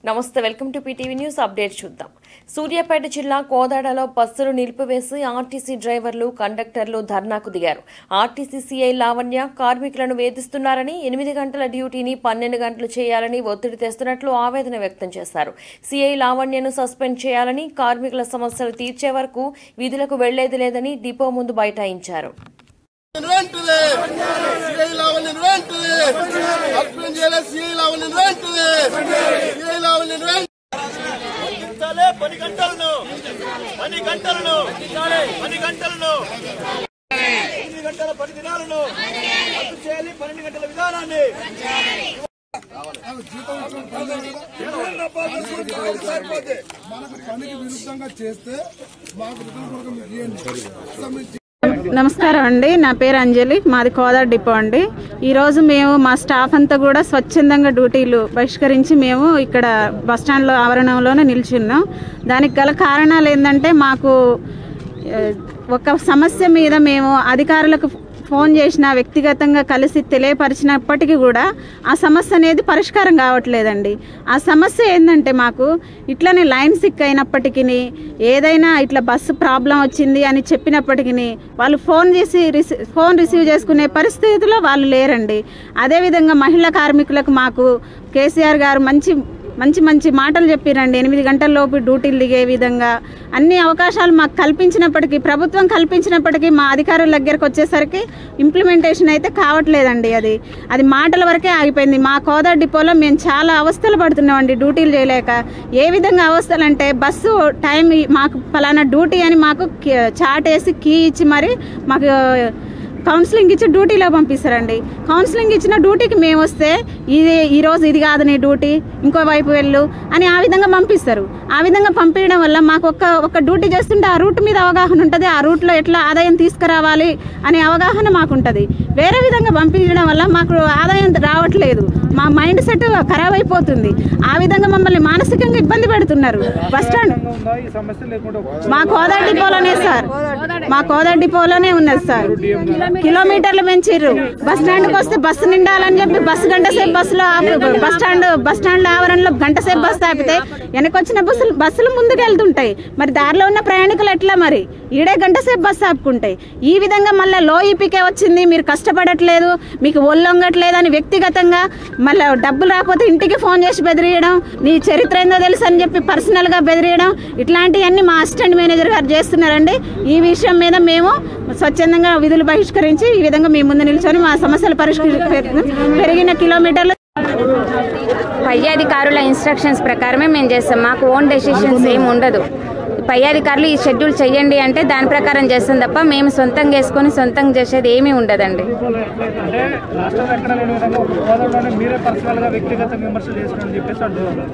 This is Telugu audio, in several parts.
నమస్తే welcome to PTV news update చూద్దాం సూర్యాపేట జిల్లా కోదాడలో బస్సులు నిలిపివేసి ఆర్టీసీ డ్రైవర్లు కండక్టర్లు ధర్నాకు దిగారు ఆర్టీసీ సీఐ లావణ్య కార్మికులను వేధిస్తున్నారని ఎనిమిది గంటల డ్యూటీని పన్నెండు గంటలు చేయాలని ఒత్తిడి తెస్తున్నట్లు ఆవేదన వ్యక్తం చేశారు సీఐ లావణ్యను సస్పెండ్ చేయాలని కార్మికుల సమస్యలు తీర్చే వరకు విధులకు వెళ్లేది లేదని డిపో ముందు బైఠాయించారు వెంటనే సిఐ లావణ్య వెంటనే సస్పెండ్ చేయాలి సిఐ లావణ్య వెంటనే సిఐ లావణ్య వెంటనే తగ్గించాలే పని గంటలను పని గంటలను పని గంటలను ఎనిమిది గంటల పని దినాలను రద్దు చేయాలి పన్నెండు గంటల విధానాన్ని మనకు పనికి విరుద్ధంగా చేస్తే మాకు రిటర్న్ కొరకు మీకు ఇవ్వండి అసలు మీరు నమస్కారం అండి నా పేరు అంజలి మాది కోదాడ డిపో అండి ఈరోజు మేము మా స్టాఫ్ అంతా కూడా స్వచ్ఛందంగా డ్యూటీలు బహిష్కరించి మేము ఇక్కడ బస్టాండ్లో ఆవరణంలోనే నిల్చున్నాం దానికి గల కారణాలు ఏంటంటే మాకు ఆ, ఒక సమస్య మీద మేము అధికారులకు ఫోన్ చేసిన వ్యక్తిగతంగా కలిసి తెలియపరిచినప్పటికీ కూడా ఆ సమస్య అనేది పరిష్కారం కావట్లేదండి ఆ సమస్య ఏంటంటే మాకు ఇట్లనే లైన్ సిక్ అయినప్పటికీ ఏదైనా ఇట్లా బస్సు ప్రాబ్లం వచ్చింది అని చెప్పినప్పటికీ వాళ్ళు ఫోన్ చేసి రిసీ ఫోన్ రిసీవ్ చేసుకునే పరిస్థితిలో వాళ్ళు లేరండి అదేవిధంగా మహిళా కార్మికులకు మాకు కేసీఆర్ గారు మంచి మంచి మంచి మాటలు చెప్పిరండి ఎనిమిది గంటల లోపు డ్యూటీలు దిగే విధంగా అన్ని అవకాశాలు మాకు కల్పించినప్పటికీ ప్రభుత్వం కల్పించినప్పటికీ మా అధికారుల దగ్గరకు వచ్చేసరికి ఇంప్లిమెంటేషన్ అయితే కావట్లేదండి అది అది మాటల వరకే ఆగిపోయింది మా కోదా డిపోలో మేము చాలా అవస్థలు పడుతున్నామండి డ్యూటీలు చేయలేక ఏ విధంగా అవస్థలు అంటే బస్సు టైం ఈ- మాకు ఫలానా డ్యూటీ అని మాకు కి- చాట్ వేసి కీ ఇచ్చి మరి మాకు కౌన్సిలింగ్ ఇచ్చి డ్యూటీలో పంపిస్తారండి కౌన్సిలింగ్ ఇచ్చిన డ్యూటీకి మేము వస్తే ఇది ఈ రోజు ఇది కాదు నీ డ్యూటీ ఇంకో వైపు వెళ్ళు అని ఆ విధంగా పంపిస్తారు ఆ విధంగా పంపించడం వల్ల మాకు ఒక్క ఒక డ్యూటీ చేస్తుంటే ఆ రూట్ మీద అవగాహన ఉంటుంది ఆ రూట్లో ఎట్లా ఆదాయం తీసుకురావాలి అనే అవగాహన మాకు ఉంటుంది వేరే విధంగా పంపించడం వల్ల మాకు ఆదాయం రావట్లేదు మా మైండ్ సెట్ ఖరాబ్ అయిపోతుంది ఆ విధంగా మమ్మల్ని మానసికంగా ఇబ్బంది పెడుతున్నారు బస్ స్టాండ్ మా కోదా డిపోలోనే సార్ మా కోదా డిపోలోనే ఉన్నది సార్ కిలోమీటర్లు పెంచిర్రు బస్ స్టాండ్కి వస్తే బస్సు నిండాలని చెప్పి బస్సు గంట సేపు బస్సులో ఆపు బస్ స్టాండ్ బస్ స్టాండ్ ఆవరణలో గంట సేపు బస్సు ఆపితే వెనకొచ్చిన బస్సులు బస్సులు ముందుకు వెళ్తుంటాయి మరి దారిలో ఉన్న ప్రయాణికులు ఎట్లా మరి ఈడే గంట సేపు బస్సు ఆపుకుంటాయి ఈ విధంగా మళ్ళీ లో ఈపీకే వచ్చింది మీరు కష్టపడట్లేదు మీకు ఒళ్ళొంగట్లేదు అని వ్యక్తిగతంగా మళ్ళీ డబ్బులు రాకపోతే ఇంటికి ఫోన్ చేసి బెదిరియడం నీ చరిత్ర ఏందో తెలుసు అని చెప్పి పర్సనల్గా బెదిరియడం ఇట్లాంటివన్నీ మా అసిస్టెంట్ మేనేజర్ గారు చేస్తున్నారండి ఈ విషయం మీద మేము స్వచ్ఛందంగా విధులు బహిష్కరించి ఈ విధంగా మీ ముందు నిల్చొని మా సమస్యలు పరిష్కరి పెరిగిన కిలోమీటర్లు పై అధికారుల ఇన్స్ట్రక్షన్స్ ప్రకారమే మేము చేస్తాం మాకు ఓన్ డెసిషన్స్ ఏమి ఉండదు పై అధికారులు ఈ షెడ్యూల్ చెయ్యండి అంటే దాని ప్రకారం చేస్తాం తప్ప మేము సొంతంగా వేసుకొని సొంతంగా చేసేది ఏమీ ఉండదండి అంటే రాష్ట్రంలో ఎక్కడ లేని విధంగా ఒక హోదాలోనే మీరే పర్సనల్ గా వ్యక్తిగత విమర్శలు చేస్తున్నారని చెప్పేసి అంటున్నారు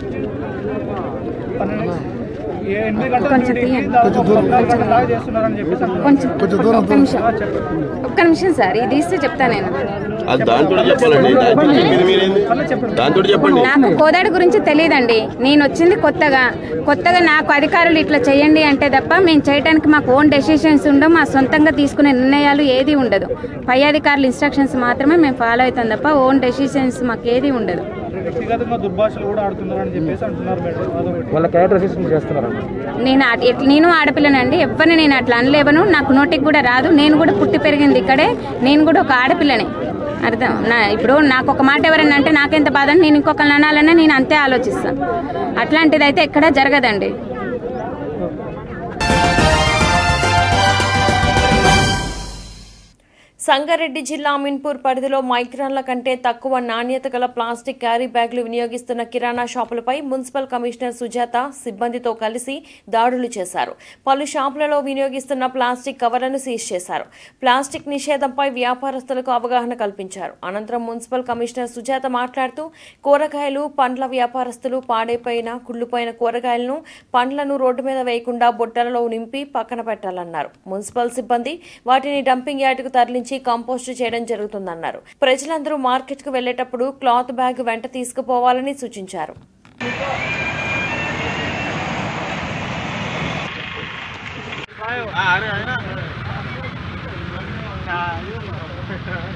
పన్నెండు- ఏ ఎనిమిది గంటల డ్యూటీకి దాదాపు పద్నాలుగు గంటల దాకా చేస్తున్నారని చెప్పేసి అంటున్నారు కొంచెం ఒక్క నిమిషం ఆ, చెప్పండి ఒక్క నిమిషం సార్ ఇది ఇస్తే చెప్తా నేను అది దాంతో చెప్పాలండి దాంతో చెప్పింది మీరేంది దాంతో చెప్పండి నాకు కోదాడు గురించి తెలియదండి నేను వచ్చింది కొత్తగా కొత్తగా నాకు అధికారులు ఇట్లా చేయండి అంటే తప్ప మేము చేయడానికి మాకు ఓన్ డెసిషన్స్ ఉండవు మా సొంతంగా తీసుకునే నిర్ణయాలు ఏది ఉండదు పై అధికారుల ఇన్స్ట్రక్షన్స్ మాత్రమే మేము ఫాలో అవుతాం తప్ప ఓన్ డెసిషన్స్ మాకు ఏది ఉండదు వ్యక్తిగతంగా దుర్భాషలు కూడా ఆడుతున్నారని చెప్పేసి అంటున్నారు మేడం అదొకటి వాళ్ళ క్యారెక్టర్ అసిస్టెంట్ చేస్తున్నారు నేను ఆ- ఎట్- నేను ఆడపిల్లనండి ఎవరిని నేను అట్లా అనలేవను నాకు నోటికి కూడా రాదు నేను కూడా పుట్టి పెరిగింది ఇక్కడే నేను కూడా ఒక ఆడపిల్లనే అర్థం నా ఇప్పుడు నాకు ఒక మాట ఎవరైనా అంటే నాకెంత బాధ అని నేను ఇంకొకరిని అనాలన్నా నేను అంతే ఆలోచిస్తాను అట్లాంటిది అయితే ఎక్కడా జరగదండి సంగారెడ్డి జిల్లా అమీన్పూర్ పరిధిలో మైక్రాన్ల కంటే తక్కువ నాణ్యత గల ప్లాస్టిక్ క్యారీ బ్యాగులు వినియోగిస్తున్న కిరాణా షాపులపై మున్సిపల్ కమిషనర్ సుజాత సిబ్బందితో కలిసి దాడులు చేశారు పలు షాపులలో వినియోగిస్తున్న ప్లాస్టిక్ కవర్లను సీజ్ చేశారు ప్లాస్టిక్ నిషేధంపై వ్యాపారస్తులకు అవగాహన కల్పించారు అనంతరం మున్సిపల్ కమిషనర్ సుజాత మాట్లాడుతూ కూరగాయలు పండ్ల వ్యాపారస్తులు పాడైపోయిన కుళ్ళిపోయిన కూరగాయలను పండ్లను రోడ్డు మీద వేయకుండా బుట్టలలో నింపి పక్కన పెట్టాలన్నారు మున్సిపల్ సిబ్బంది వాటిని డంపింగ్ యార్డుకు తరలించి కంపోస్ట్ చేయడం జరుగుతుందన్నారు ప్రజలందరూ మార్కెట్కు వెళ్లేటప్పుడు క్లాత్ బ్యాగ్ వెంట తీసుకుపోవాలని సూచించారు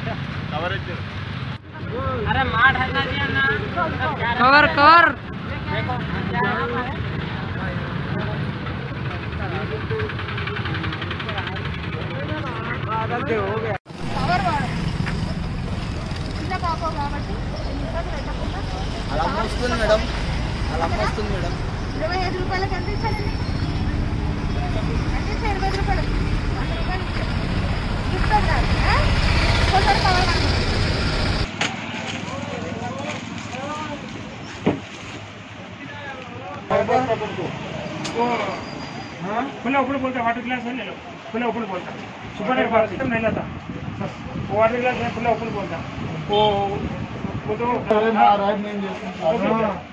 कवर कवर అలా వస్తుంది మేడం అలా వస్తుంది మేడం ఇరవై ఐదు రూపాయలకి ఎంత ఇచ్చారండి అంటే ఇరవై ఐదు రూపాయలు వంద రూపాయలు ఇచ్చారు గిఫ్ట్ అన్నారు కొంచెం కావాలన్నారు खुला ऊपर बोलता वाटर ग्लास है ले लो खुला ऊपर बोलता सुबह नहीं बात एकदम नहीं लाता वो वाटर ग्लास है खुला ऊपर बोलता वो वो तो हाँ।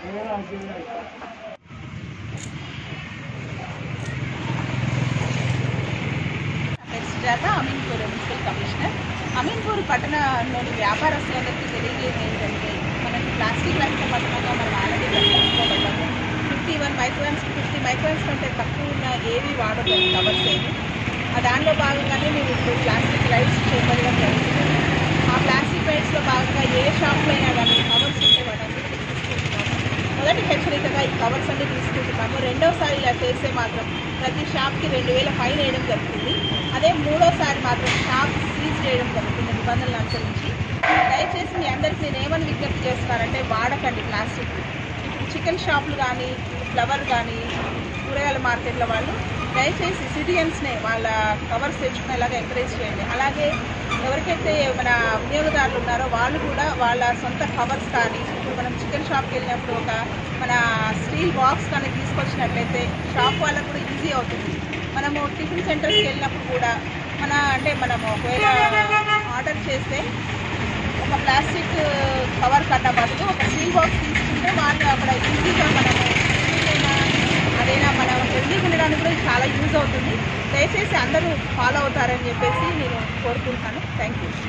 సుజాత అమీన్పూర్ మున్సిపల్ కమిషనర్ అమీన్పూర్ పట్టణంలోని వ్యాపారస్తులందరికీ తెలియజేది ఏంటంటే మనకి ప్లాస్టిక్ రహిత పట్టణంగా మనం ఆల్రెడీ ప్రకటించుకోబడ్డాము fifty one microns fifty microns కంటే తక్కువ ఉన్న ఏవి వాడదు కవర్స్ ఏవి ఆ దానిలో భాగంగానే మేము ఇప్పుడు ప్లాస్టిక్ రైడ్స్ చేపట్టడం జరుగుతుంది ఆ ప్లాస్టిక్ రైడ్స్లో భాగంగా ఏ షాప్లో అయినా కానీ కవర్స్ ఉంటే వాటన్నిటిని తీసుకుంటున్నాము మొదటి హెచ్చరికగా ఈ కవర్స్ అన్ని తీసుకుంటున్నాము రెండోసారి ఇలా చేస్తే మాత్రం ప్రతి షాప్కి రెండు వేల ఫైన్ వేయడం జరుగుతుంది అదే మూడోసారి మాత్రం షాప్ సీజ్ చేయడం జరుగుతుంది నిబంధనలు అనుసరించి దయచేసి మీ అందరికీ నేను ఏమని విజ్ఞప్తి చేస్తున్నానంటే వాడకండి ప్లాస్టిక్ ఇప్పుడు చికెన్ షాపులు కానీ ఫ్లవర్ కానీ కూరగాయల మార్కెట్ల వాళ్ళు దయచేసి సిటిజన్స్నే వాళ్ళ కవర్స్ తెచ్చుకునేలాగా ఎంకరేజ్ చేయండి అలాగే ఎవరికైతే మన వినియోగదారులు ఉన్నారో వాళ్ళు కూడా వాళ్ళ సొంత కవర్స్ కానీ ఇప్పుడు మనం చికెన్ షాప్కి వెళ్ళినప్పుడు ఒక మన స్టీల్ బాక్స్ కానీ తీసుకొచ్చినట్లయితే షాప్ వాళ్ళకు కూడా ఈజీ అవుతుంది మనము టిఫిన్ సెంటర్స్కి వెళ్ళినప్పుడు కూడా మన అంటే మనము ఒకవేళ ఆర్డర్ చేస్తే ఒక ప్లాస్టిక్ కవర్ కట్ట బదులు ఒక స్టీల్ బాక్స్ తీసుకుంటే వాళ్ళు అక్కడ ఈజీగా మనము ఏదైనా అదైనా మనం హెల్దీగా ఉండడానికి కూడా ఇది చాలా యూజ్ అవుతుంది దయచేసి అందరూ ఫాలో అవుతారని చెప్పేసి నేను కోరుకుంటున్నాను థ్యాంక్ యూ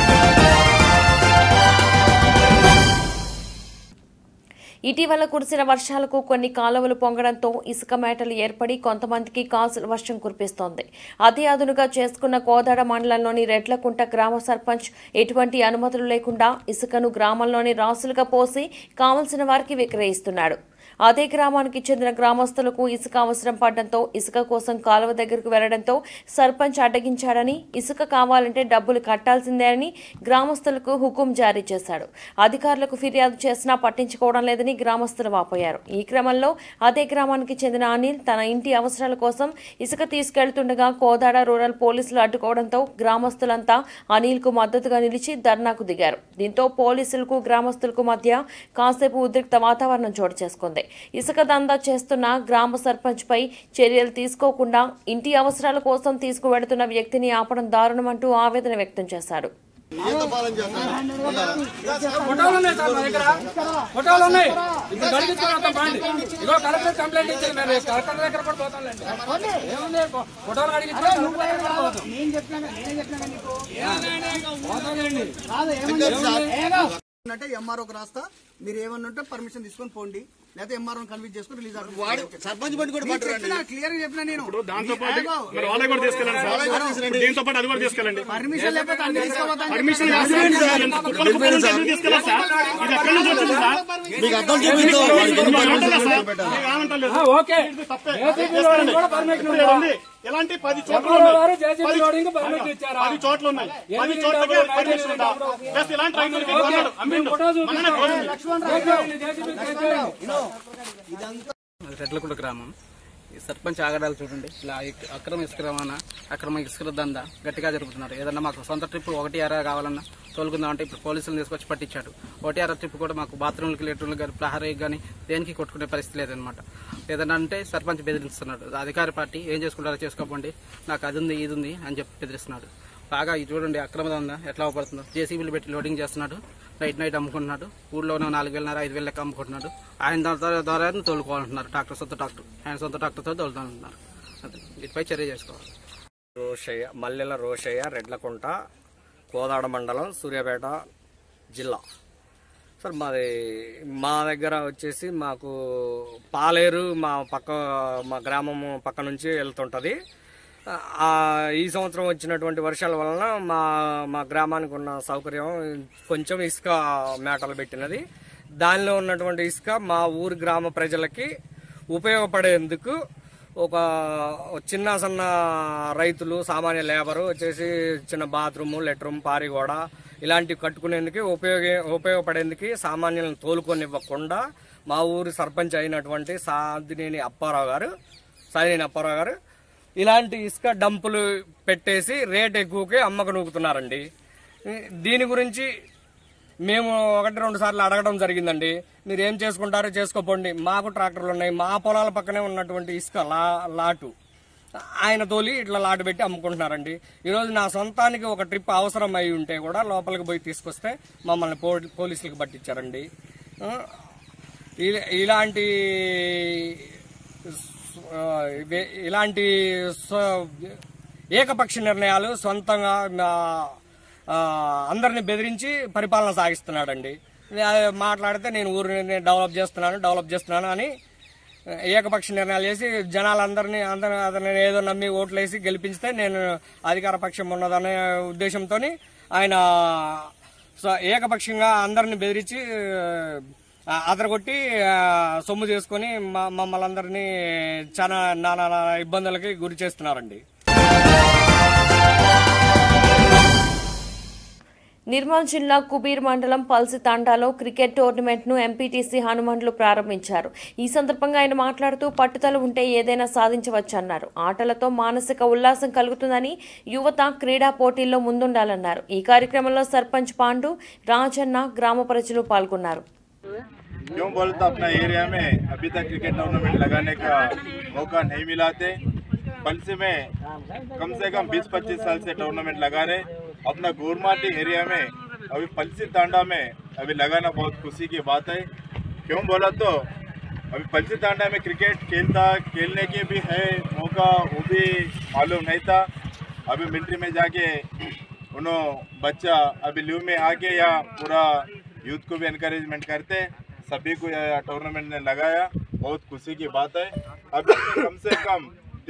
ఇటీవల కురిసిన వర్షాలకు కొన్ని కాలువలు పొంగడంతో ఇసుక మేటలు ఏర్పడి కొంతమందికి కాసుల వర్షం కురిపిస్తోంది అదే అదునుగా చేసుకున్న కోదాడ మండలంలోని రెడ్లకుంట గ్రామ సర్పంచ్ ఎటువంటి అనుమతులు లేకుండా ఇసుకను గ్రామంలోని రాసులుగా పోసి కావలసిన వారికి విక్రయిస్తున్నాడు అదే గ్రామానికి చెందిన గ్రామస్తులకు ఇసుక అవసరం పడడంతో ఇసుక కోసం కాలువ దగ్గరకు వెళ్లడంతో సర్పంచ్ అడ్డగించాడని ఇసుక కావాలంటే డబ్బులు కట్టాల్సిందే అని గ్రామస్తులకు హుకుం జారీ చేశాడు అధికారులకు ఫిర్యాదు చేసినా పట్టించుకోవడం లేదని గ్రామస్తులు వాపోయారు ఈ క్రమంలో అదే గ్రామానికి చెందిన అనిల్ తన ఇంటి అవసరాల కోసం ఇసుక తీసుకెళ్తుండగా కోదాడ రూరల్ పోలీసులు అడ్డుకోవడంతో గ్రామస్తులంతా అనిల్ కు మద్దతుగా నిలిచి ధర్నాకు దిగారు దీంతో పోలీసులకు గ్రామస్తులకు మధ్య కాసేపు ఉద్రిక్త వాతావరణం చోటు చేసుకుంది ఇసుక దందా చేస్తున్న గ్రామ సర్పంచ్ పై చర్యలు తీసుకోకుండా ఇంటి అవసరాల కోసం తీసుకువెడుతున్న వ్యక్తిని ఆపడం దారుణమంటూ ఆవేదన వ్యక్తం చేశాడు ఫోటోలు ఉన్నాయి సార్ మా దగ్గర ఫోటోలు ఉన్నాయి ఇప్పుడు గడిపించుకొని వస్తాం బాండి ఇగో కలెక్టర్ కంప్లైంట్ ఇచ్చింది మేము కలెక్టర్ దగ్గర కూడా పోతాంలేండి ఏముంది ఫోటోలు అడిగించుకొని నేను చెప్పినా నేనే చెప్పినా నీకు పోతాంలేండి అంటే ఎంఆర్ఓకి రాస్తా మీరు ఏమన్నా ఉంటే పర్మిషన్ తీసుకొని పోండి లేకపోతే ఎంఆర్ఓ కన్విన్స్ చేసుకొని రిలీజ్ సర్పంచ్ బండి కూడా పట్టురండి క్లియర్ గా చెప్పినా నేను దాంతో పాటు మరి వాళ్ళకి కూడా తీసుకెళ్ళండి సార్ ఇప్పుడు దీంతో పాటు అది కూడా తీసుకెళ్ళండి పర్మిషన్ లేకపోతే అన్ని తీసుకోవద్దని పర్మిషన్ కుప్పలు కుప్పలు ఉంటే ఎందుకు తీసుకెళ్ళాలి సార్ ఇది ఎక్కడి నుంచి వచ్చింది సార్ మీకు అర్థం చూపించు వాడికి ఎన్ని పర్మిషన్లు సార్ పెట్టాలి. మీకు ఏమంటలేదు. ఆ, ఓకే తప్పే. జేసీబీ లోడింగ్ కూడా పర్మిషన్ ఇప్పుడు ఉందా? ఉంది. ఇలాంటి పది చోట్ల ఎప్పుడు ఉన్నాయి. వారు జేసీబీ పది- లోడింగ్ పర్మిషన్ ఇచ్చారా? పది చోట్ల ఉన్నాయి ఎందుకు పది ఈ చోట్లకి డబ్బులు పర్మిషన్ ఉందా డబ్బులు? జస్ట్ ఇలాంటి రైతులకి ఓకే. కొన్నాడు అమ్మిండు ఫోటో మననే చూపిస్తాం. కోరింది. జేసీబీ తెచ్చేయండి. రెడ్లకుంట గ్రామం ఈ సర్పంచ్ ఆగడాలు చూడండి ఇలా ఇక్- అక్రమ ఇసుక రవాణా అక్రమ ఇసుక దందా గట్టిగా జరుగుతున్నారు ఏదన్నా మాకు సొంత ట్రిప్ ఒకటి అర కావాలన్నా తోలుకుందాం అంటే ఇప్పుడు పోలీసులు తీసుకొచ్చి పట్టించాడు ఒకటి అర ట్రిప్ కూడా మాకు బాత్రూమ్లకి లెట్రూమ్లకి కానీ ప్రహరీకి కానీ దేనికి కొట్టుకునే పరిస్థితి లేదనమాట ఏదన్నా అంటే సర్పంచ్ బెదిరిస్తున్నాడు అధికార పార్టీ ఏం చేసుకుంటారో చేసుకోకండి నాకు అది ఉంది ఇది ఉంది అని చెప్పి బెదిరిస్తున్నాడు బాగా ఇది చూడండి అక్రమ దందా ఎట్లా అవపడుతుందో జేసీబీలు పెట్టి లోడింగ్ చేస్తున్నాడు నైట్ నైట్ అమ్ముకుంటున్నాడు ఊళ్ళోనే నాలుగు వేలన్నర ఐదు వేల లెక్క అమ్ముకుంటున్నాడు ఆయన ద్వారా ద్వారా తోలుకోవాలంటున్నారు ట్రాక్టర్ సొంత ట్రాక్టర్ ఆయన సొంత ట్రాక్టర్తో తోలుతానంటున్నారు అదే వీటిపై చర్య చేసుకోవాలి రోషయ్య మల్లెల రోషయ్య రెడ్లకుంట కోదాడ మండలం సూర్యాపేట జిల్లా సార్ మాది మా దగ్గర వచ్చేసి మాకు పాలేరు మా పక్క మా గ్రామము పక్క నుంచి వెళ్తుంటుంది ఆ, ఈ సంవత్సరం వచ్చినటువంటి వర్షాల వలన మా మా గ్రామానికి ఉన్న సౌకర్యం కొంచెం ఇసుక మేటలు పెట్టినది దానిలో ఉన్నటువంటి ఇసుక మా ఊరి గ్రామ ప్రజలకి ఉపయోగపడేందుకు ఒక చిన్న సన్న రైతులు సామాన్య లేబరు వచ్చేసి చిన్న బాత్రూము లెట్రూమ్ పారిగోడ ఇలాంటివి కట్టుకునేందుకు ఉపయోగ ఉపయోగపడేందుకు సామాన్యులను తోలుకొనివ్వకుండా మా ఊరి సర్పంచ్ అయినటువంటి సాదినేని అప్పారావు గారు సాదినేని అప్పారావు గారు ఇలాంటి ఇసుక డంపులు పెట్టేసి రేట్ ఎక్కువకి అమ్మకు నూకుతున్నారండి దీని గురించి మేము ఒకటి రెండు సార్లు అడగడం జరిగిందండి మీరు ఏం చేసుకుంటారో చేసుకోపోండి మాకు ట్రాక్టర్లు ఉన్నాయి మా పొలాల పక్కనే ఉన్నటువంటి ఇసుక లా లాటు ఆయన తోలి ఇట్లా లాటు పెట్టి అమ్ముకుంటున్నారండి ఈరోజు నా సొంతానికి ఒక ట్రిప్ అవసరం అయి ఉంటే కూడా లోపలికి పోయి తీసుకొస్తే మమ్మల్ని పో పోలీసులకు పట్టించారండి ఆ, ఇ- ఇలాంటి ఆ, ఇవే- ఇలాంటి స్వ- ఏకపక్ష నిర్ణయాలు సొంతంగా ఆ, ఆ, అందరిని బెదిరించి పరిపాలన సాగిస్తున్నాడండి ఆ, మాట్లాడితే నేను ఊరిని డెవలప్ చేస్తున్నాను డెవలప్ చేస్తున్నాను అని ఏకపక్ష నిర్ణయాలు చేసి జనాలందరినీ అందరూ అతను ఏదో నమ్మి ఓట్లేసి గెలిపించితే నేను అధికార పక్షం ఉన్నదనే ఉద్దేశంతో ఆయన స- ఏకపక్షంగా అందరిని బెదిరించి ఆ, అదరగొట్టి ఆ, సొమ్ము చేసుకొని మా- మమ్మల్ని అందరినీ చాలా నానా ఇబ్బందులకి గురి చేస్తున్నారండి నిర్మల్ జిల్లా కుబీర్ మండలం పల్సి తాండాలో క్రికెట్ టోర్నమెంట్ ను ఎంపీటీసీ హనుమండ్లు ప్రారంభించారు ఈ సందర్భంగా ఆయన మాట్లాడుతూ పట్టుదల ఉంటే ఏదైనా సాధించవచ్చన్నారు ఆటలతో మానసిక ఉల్లాసం కలుగుతుందని యువత క్రీడా పోటీల్లో ముందుండాలన్నారు ఈ కార్యక్రమంలో సర్పంచ్ పాండు రాజన్న గ్రామ ప్రజలు పాల్గొన్నారు क्यों बोलता अपना एरिया में अभी तक क्रिकेट टूर्नामेंट लगाने का मौका नहीं मिला थे पलसी में कम से कम 20-25 साल से टूर्नामेंट लगा रहे अपना गोरमाटी एरिया में अभी पलसी तांडा में अभी लगाना बहुत खुशी की बात है क्यों बोला तो अभी पलसी तांडा में क्रिकेट खेलता खेलने के भी है मौका वो भी मालूम नहीं था अभी मिलिट्री में जाके उन्होंने बच्चा अभी लीव में आके या पूरा यूथ को भी इनकरेजमेंट करते सभी को यह टूर्नामेंट ने लगाया बहुत खुशी की बात है अभी तो कम से कम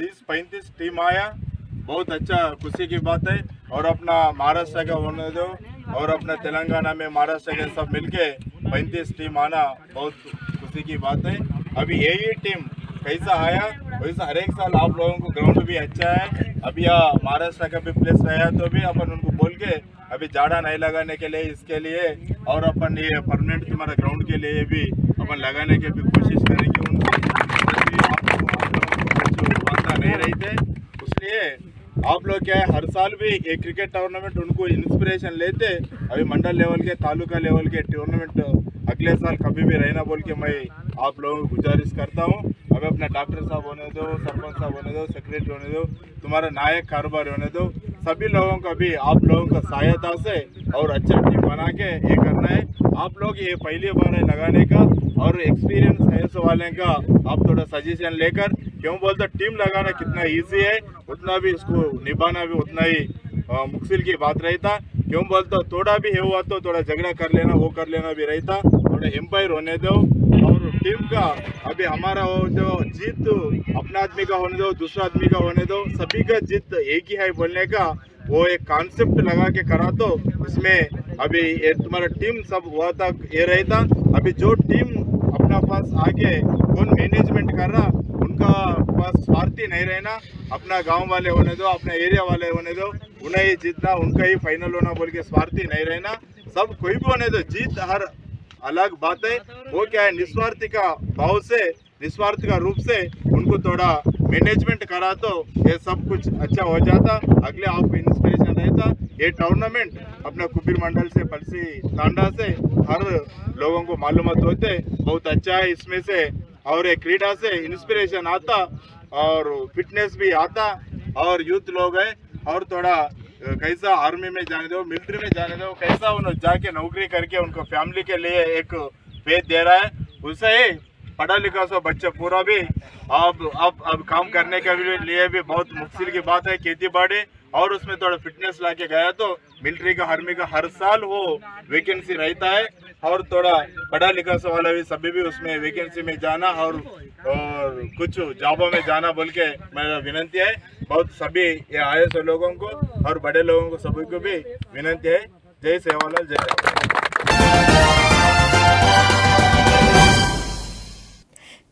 30-35 टीम आया बहुत अच्छा खुशी की बात है और अपना महाराष्ट्र का होने दो और अपना तेलंगाना में महाराष्ट्र के सब मिलके 35 टीम आना बहुत खुशी की बात है अभी यही टीम कैसा आया वैसा हर एक साल आप लोगों को ग्राउंड भी अच्छा है अभी यहाँ महाराष्ट्र का भी प्लेस रहा तो भी अपन उनको बोल के अभी जाड़ा नहीं लगाने के लिए इसके लिए और अपन ये परमानेंट तुम्हारा ग्राउंड के लिए भी अपन लगाने की भी कोशिश करेंगे उनको क्योंकि आप लोगों को कुछ वादा नहीं रही थे इसलिए आप लोग क्या है हर साल भी एक क्रिकेट टूर्नामेंट उनको इंस्पिरेशन लेते अभी मंडल लेवल के तालुका लेवल के टूर्नामेंट अगले साल कभी भी रहना बोल के मैं आप लोगों को गुजारिश करता हूँ अभी अपना डॉक्टर साहब होने दो सरपंच साहब होने दो सेक्रेटरी होने दो तुम्हारा नायक कारोबार होने दो सभी लोगों का भी आप लोगों का सहायता से और अच्छा टीम बना के ये करना है आप लोग ये पहली बार है लगाने का और एक्सपीरियंस है इस वाले का आप थोड़ा सजेशन लेकर क्यों बोलते टीम लगाना कितना इजी है उतना भी इसको निभाना भी उतना ही अ, मुश्किल की बात रहता क्यों बोलते थोड़ा भी है हुआ तो थोड़ा झगड़ा कर लेना वो कर लेना भी रहता थोड़ा एम्पायर होने दो और टीम का अभी हमारा वो जो जीत अपना आदमी का होने दो दूसरा आदमी का होने दो सभी का जीत एक ही है बोलने का वो एक कॉन्सेप्ट लगा के करा तो इसमें अभी ये तुम्हारा टीम सब हुआ था ये रहता अभी जो टीम अपना पास आगे कौन मैनेजमेंट कर रहा उनका पास स्वार्थी नहीं रहना अपना गांव वाले होने दो अपना एरिया वाले होने दो उन्हें ही जीतना उनका ही फाइनल होना बोल के स्वार्थी नहीं रहना सब कोई भी होने दो जीत हर अलग बात है वो क्या है निस्वार्थी का भाव से निस्वार्थ का रूप से उनको थोड़ा मैनेजमेंट करा तो ये सब कुछ अच्छा हो जाता अगले आपको इंस्पिरेशन रहता ये टूर्नामेंट अपना कुबीर मंडल से पलसी तांडा से हर लोगों को मालूम होते बहुत अच्छा है इसमें से और ये क्रीडा से इंस्पिरेशन आता और फिटनेस भी आता और यूथ लोग है और थोड़ा अ, कैसा आर्मी में जाने दो मिलिट्री में जाने दो कैसा उन्होंने जाके नौकरी करके उनको फैमिली के लिए एक फेथ दे रहा है उससे ही पढ़ा लिखा सो बच्चा पूरा भी अब अब अब काम करने के भी लिए भी बहुत मुश्किल की बात है खेती बाड़ी और उसमें थोड़ा फिटनेस ला के गया तो मिलिट्री का आर्मी का हर साल वो वैकेंसी रहता है और थोड़ा पढ़ा लिखा सो वाला भी सभी भी उसमें वैकेंसी में जाना और और कुछ जॉबों में जाना बोल के मेरा विनंती है बहुत सभी ये आए सो लोगों को और बड़े लोगों को सभी को भी विनंती है जय सेवालाल जय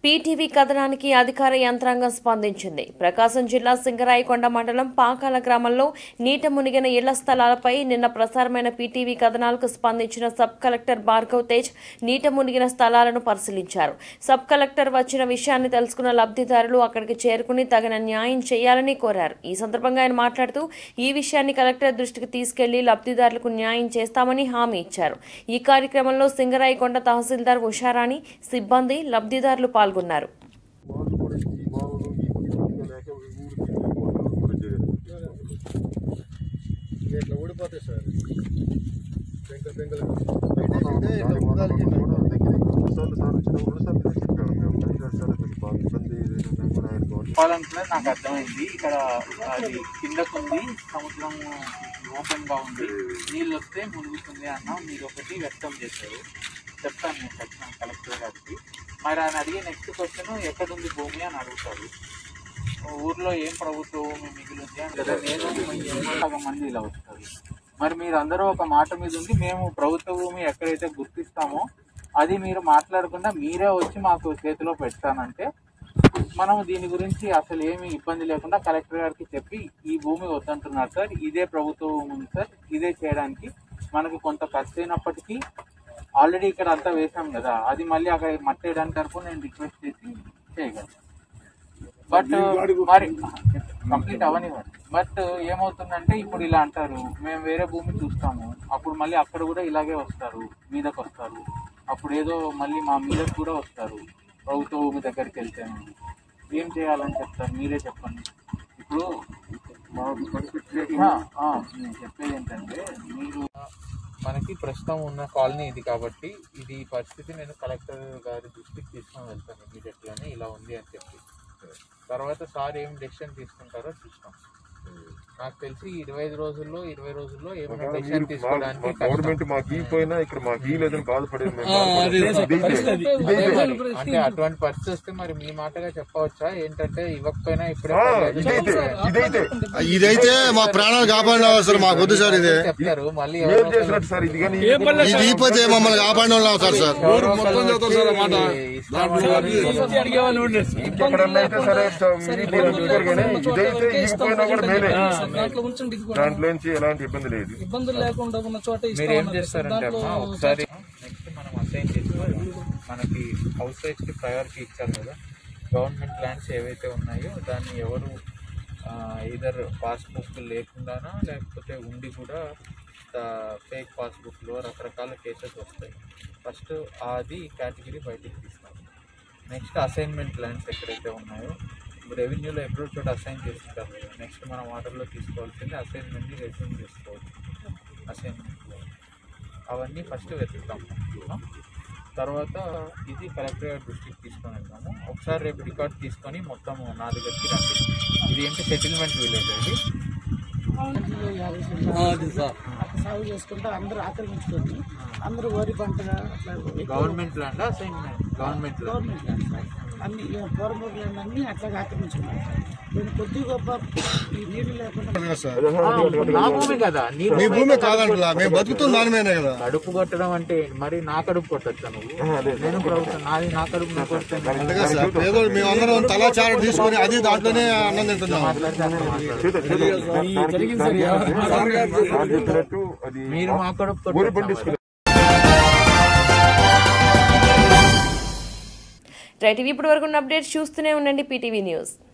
పీటీవీ కథనానికి అధికార యంత్రాంగం స్పందించింది ప్రకాశం జిల్లా సింగరాయకొండ మండలం పాకాల గ్రామంలో నీట మునిగిన ఇళ్ల స్థలాలపై నిన్న ప్రసారమైన పీటీవీ కథనాలకు స్పందించిన సబ్ కలెక్టర్ భార్గవ్ తేజ్ నీట మునిగిన స్థలాలను పరిశీలించారు సబ్ కలెక్టర్ వచ్చిన విషయాన్ని తెలుసుకున్న లబ్ధిదారులు అక్కడికి చేరుకుని తగిన న్యాయం చేయాలని కోరారు ఈ సందర్భంగా ఆయన మాట్లాడుతూ ఈ విషయాన్ని కలెక్టర్ దృష్టికి తీసుకెళ్లి లబ్ధిదారులకు న్యాయం చేస్తామని హామీ ఇచ్చారు ఈ కార్యక్రమంలో సింగరాయకొండ తహసీల్దార్ ఉషారాణి సిబ్బంది లబ్ధిదారులు పాల్గొన్నారు ఇట్లా ఊడిపోతాయి సార్ పెంకలు పెంకలు చెప్పాలంటే నాకు అర్థమైంది ఇక్కడ అది కిందకుంది సముద్రం ఓపెన్ గా ఉంది నీళ్ళు వస్తే మునుగుతుంది అన్న మీరు ఒకటి వ్యక్తం చేశారు చెప్తాను నేను ఖచ్చితంగా కలెక్టర్ గారికి మరి ఆయన అడిగే నెక్స్ట్ క్వశ్చన్ ఎక్కడుంది భూమి అని అడుగుతారు ఊర్లో ఏం ప్రభుత్వ భూమి మిగిలింది అని కదా నేను సగం మంది ఇలా వస్తారు మరి మీరు అందరూ ఒక మాట మీద ఉండి మేము ప్రభుత్వ భూమి ఎక్కడైతే గుర్తిస్తామో అది మీరు మాట్లాడకుండా మీరే వచ్చి మాకు చేతిలో పెడతానంటే మనం దీని గురించి అసలు ఏమి ఇబ్బంది లేకుండా కలెక్టర్ గారికి చెప్పి ఈ భూమి వద్దంటున్నారు సార్ ఇదే ప్రభుత్వ భూమి ఉంది సార్ ఇదే చేయడానికి మనకు కొంత ఖర్చు అయినప్పటికీ ఆల్రెడీ ఇక్కడ అంతా వేసాం కదా అది మళ్ళీ అక్కడ మట్టేయడానికి వరకు నేను రిక్వెస్ట్ చేసి చేయగలను బట్ మరి కంప్లీట్ అవనివ్వండి బట్ ఏమవుతుందంటే ఇప్పుడు ఇలా అంటారు మేము వేరే భూమి చూస్తాము అప్పుడు మళ్ళీ అక్కడ కూడా ఇలాగే వస్తారు మీదకి వస్తారు అప్పుడు ఏదో మళ్ళీ మా మీదకి కూడా వస్తారు ప్రభుత్వ భూమి దగ్గరికి వెళ్తే ఏం చేయాలని చెప్తారు మీరే చెప్పండి ఇప్పుడు ఆ, ఆ, నేను చెప్పేది ఏంటంటే మీరు మనకి ప్రస్తుతం ఉన్న కాలనీ ఇది కాబట్టి ఇది ఈ పరిస్థితి నేను కలెక్టర్ గారి దృష్టికి తీసుకొని వెళ్తాను ఇమీడియట్ గానే ఇలా ఉంది అని చెప్పి తర్వాత సార్ ఏం డెసిషన్ తీసుకుంటారో చూస్తాం నాకు తెలిసి ఇరవై ఐదు రోజుల్లో ఇరవై రోజుల్లో ఏమైనా డెసిషన్ తీసుకోవడానికి గవర్నమెంట్ మాకు ఇవ్వకపోయినా ఇక్కడ మాకు ఇవ్వలేదని బాధపడేది మేము ఆ, అదే బాధపడేది. సార్. ఇదైతే, అదే ఇదైతే. మరి. అంటే అటువంటి పరిస్థితి వస్తే మరి మీ మాటగా చెప్పవచ్చా ఏంటంటే ఇవ్వకపోయినా ఇప్పుడే ఆ, పర్లేదు. ఇదైతే, ఇదైతే. ఇదైతే మా ప్రాణాలు కాపాడిన సార్ మాకు వద్దు సార్ ఇది చెప్తారు మళ్ళీ ఏం ఎవరో చేసినట్టు సార్ ఇది కానీ ఇది ఇపోతే మమ్మల్ని కాపాడిన వాళ్ళు అవుతారు సార్ ఊరు మొత్తం చదువుతారు సార్ ఆ మాట. ఎక్కడన్నా అయితే సరే మీరు చూస్తారు కానీ ఇదైతే ఇవ్వకపోయినా కూడా మేలే దాంట్లో కొంచెం దిగుబడి దాంట్లో నుంచి ఎలాంటి ఇబ్బంది లేదు ఇబ్బందులు లేకుండా ఉన్న చోట ఇస్తా మీరు ఏం ఉన్నారు. చేస్తారంటే దాంట్లో అమ్మా ఒకసారి నెక్స్ట్ మనం అసైన్ చేసుకోవాలి మనకి హౌస్ రైట్స్ కి ప్రయారిటీ ఇచ్చారు కదా గవర్నమెంట్ ల్యాండ్స్ ఏవైతే ఉన్నాయో దాన్ని ఎవరు ఇదర్ పాస్బుక్ లేకుండానా లేకపోతే ఉండి కూడా ఫేక్ పాస్బుక్లో రకరకాల కేసెస్ వస్తాయి ఫస్ట్ అది కేటగిరీ బయటికి తీసుకోవాలి నెక్స్ట్ అసైన్మెంట్ ల్యాండ్స్ ఎక్కడైతే ఉన్నాయో రెవెన్యూలో ఎప్పుడో చోట అసైన్ చేస్తుంటారు నెక్స్ట్ మనం ఆర్డర్లో తీసుకోవాల్సింది అసైన్మెంట్ని రెజ్యూమ్ చేసుకోవాలి అసైన్మెంట్లో అవన్నీ ఫస్ట్ వెతుకుతాం ఆ? తర్వాత ఇది కలెక్టర్ గారి దృష్టికి తీసుకొని వెళ్తాము ఒకసారి రేపు రికార్డ్ తీసుకొని మొత్తం నా దగ్గరికి రండి ఇది ఏంటి సెటిల్మెంట్ విలేజ్ అండి అది సార్. సాగు చేసుకుంటూ అందరూ ఆక్రమించుకొని అందరూ వరి పంటగా అట్లా government land assignment government government land sir. అన్ని పూర్వపు ల్యాండ్ అన్ని అట్లా ఆక్రమించుకున్నారు నేను కొద్ది గొప్ప ఈ నీళ్లు లేకుండా నా భూమి కదా నీ మీ భూమి కాదంటలా మేము బతుకుతున్న దాని మీదనే కదా కడుపు కొట్టడం అంటే మరి నా కడుపు కొట్టచ్చా నువ్వు నేను ప్రభుత్వం నాది నా కడుపు నువ్వు కొడితే అంతగా సార్ ఏదో మేమందరం తలా చారు తీసుకొని అది దాంట్లోనే అన్నం తింటున్నాం చెప్పినట్టు అది మీరు మా కడుపు ఊరి పండిస్తున్నారు రైట్ ఇవి ఇప్పటి వరకు ఉన్న అప్డేట్స్ చూస్తూనే ఉండండి పీటీవీ న్యూస్